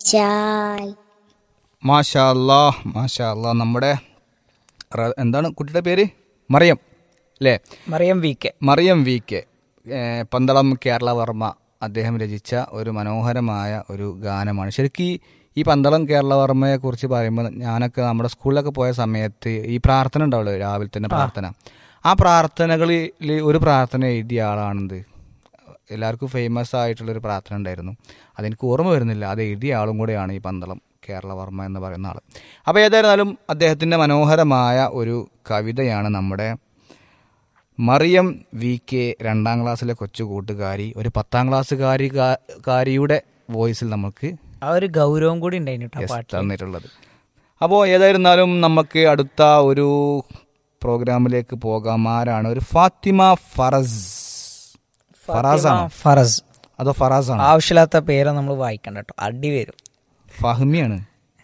രചിച്ചാൽ മാഷാ അല്ലാ മാഷാ അല്ലാ നമ്മുടെ റ- എന്താണ് കുട്ടിയുടെ പേര് മറിയം അല്ലേ Mariyam V K Mariyam V K ഏഹ് പന്തളം കേരളവർമ്മ അദ്ദേഹം രചിച്ച ഒരു മനോഹരമായ ഒരു ഗാനമാണ് ശരിക്കും ഈ- ഈ പന്തളം കേരളവർമ്മയെ കുറിച്ച് പറയുമ്പോൾ ഞാനൊക്കെ നമ്മുടെ സ്കൂളിലൊക്കെ പോയ സമയത്ത് ഈ പ്രാർത്ഥന ഉണ്ടാവുള്ളൂ രാവിലെ തന്നെ പ്രാർത്ഥന ആ പ്രാർത്ഥനകളിൽ ഒരു പ്രാർത്ഥന എഴുതിയ ആളാണെന്ത് എല്ലാവർക്കും ഫേമസ് ആയിട്ടുള്ളൊരു പ്രാർത്ഥന ഉണ്ടായിരുന്നു അതെനിക്ക് ഓർമ്മ വരുന്നില്ല അത് എഴുതിയ ആളും കൂടെയാണ് ഈ പന്തളം കേരളവർമ്മ എന്ന് പറയുന്ന ആൾ അപ്പോൾ ഏതായിരുന്നാലും അദ്ദേഹത്തിൻ്റെ മനോഹരമായ ഒരു കവിതയാണ് നമ്മുടെ മറിയം വി കെ രണ്ടാം ക്ലാസ്സിലെ കൊച്ചു കൂട്ടുകാരി ഒരു പത്താം ക്ലാസ്സുകാരി കാരിയുടെ വോയിസിൽ നമുക്ക് ആ ഒരു ഗൗരവം കൂടി ഉണ്ടായിരുന്നു കേട്ടോ yes, പാട്ട് തന്നിട്ടുള്ളത് അപ്പോൾ ഏതായിരുന്നാലും നമുക്ക് അടുത്ത ഒരു പ്രോഗ്രാമിലേക്ക് പോകാം ആരാണ് ഒരു ഫാത്തിമ ഫറസ് ഫറാസാണോ ഫറസ് അതോ ഫറാസാണോ ആവശ്യമില്ലാത്ത പേര് നമ്മൾ വായിക്കണ്ട കേട്ടോ അടി വരും ഫഹ്മിയാണ്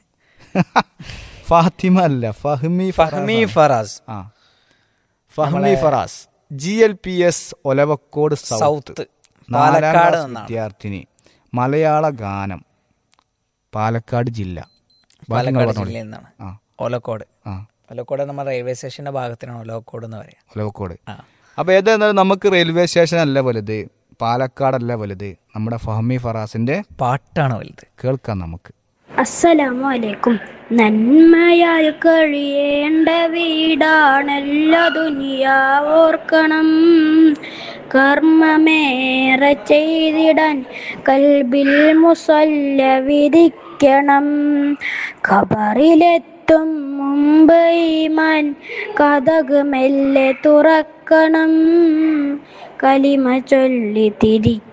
ഫാത്തിമ അല്ല ഫഹ്മി ഫഹ്മി ഫറാസാണ്. ഫറാസ് ആ Fahmi Faraz G L P S Olavakkode south south നാലാം പാലക്കാട് ക്ലാസ് നിന്നാണ് വിദ്യാർത്ഥിനി മലയാള ഗാനം പാലക്കാട് ജില്ല ബാക്കി നിങ്ങൾ പാലക്കാട് പറഞ്ഞോളൂ. ജില്ലയിൽ നിന്നാണ് ആ ഒലക്കോട് ആ ഒലക്കോട് നമ്മുടെ റെയിൽവേ സ്റ്റേഷന്റെ ഭാഗത്തിനാണ് ഒലക്കോട് എന്ന് പറയാം ഒലവക്കോട് ആ അപ്പോൾ ഏതായിരുന്നാലും നമുക്ക് റെയിൽവേ സ്റ്റേഷൻ അല്ല വലുത് പാലക്കാടല്ല വലുത് നമ്മുടെ ഫഹ്മി ഫറാസിന്റെ പാട്ടാണ് വലുത് കേൾക്കാം നമുക്ക് അസ്സലാമു അലൈക്കും നന്മയാൽ കഴിയേണ്ട വീടാണല്ലോ ദുനിയാവോർക്കണം കർമ്മമേറെ ചെയ്തിടാൻ കൽബിൽ മുസല്ല വിധിക്കണം ഖബറിലെത്തും മുമ്പ് ഈമാൻ കഥക് മെല്ലെ തുറക്കണം കലിമ ചൊല്ലി തിരി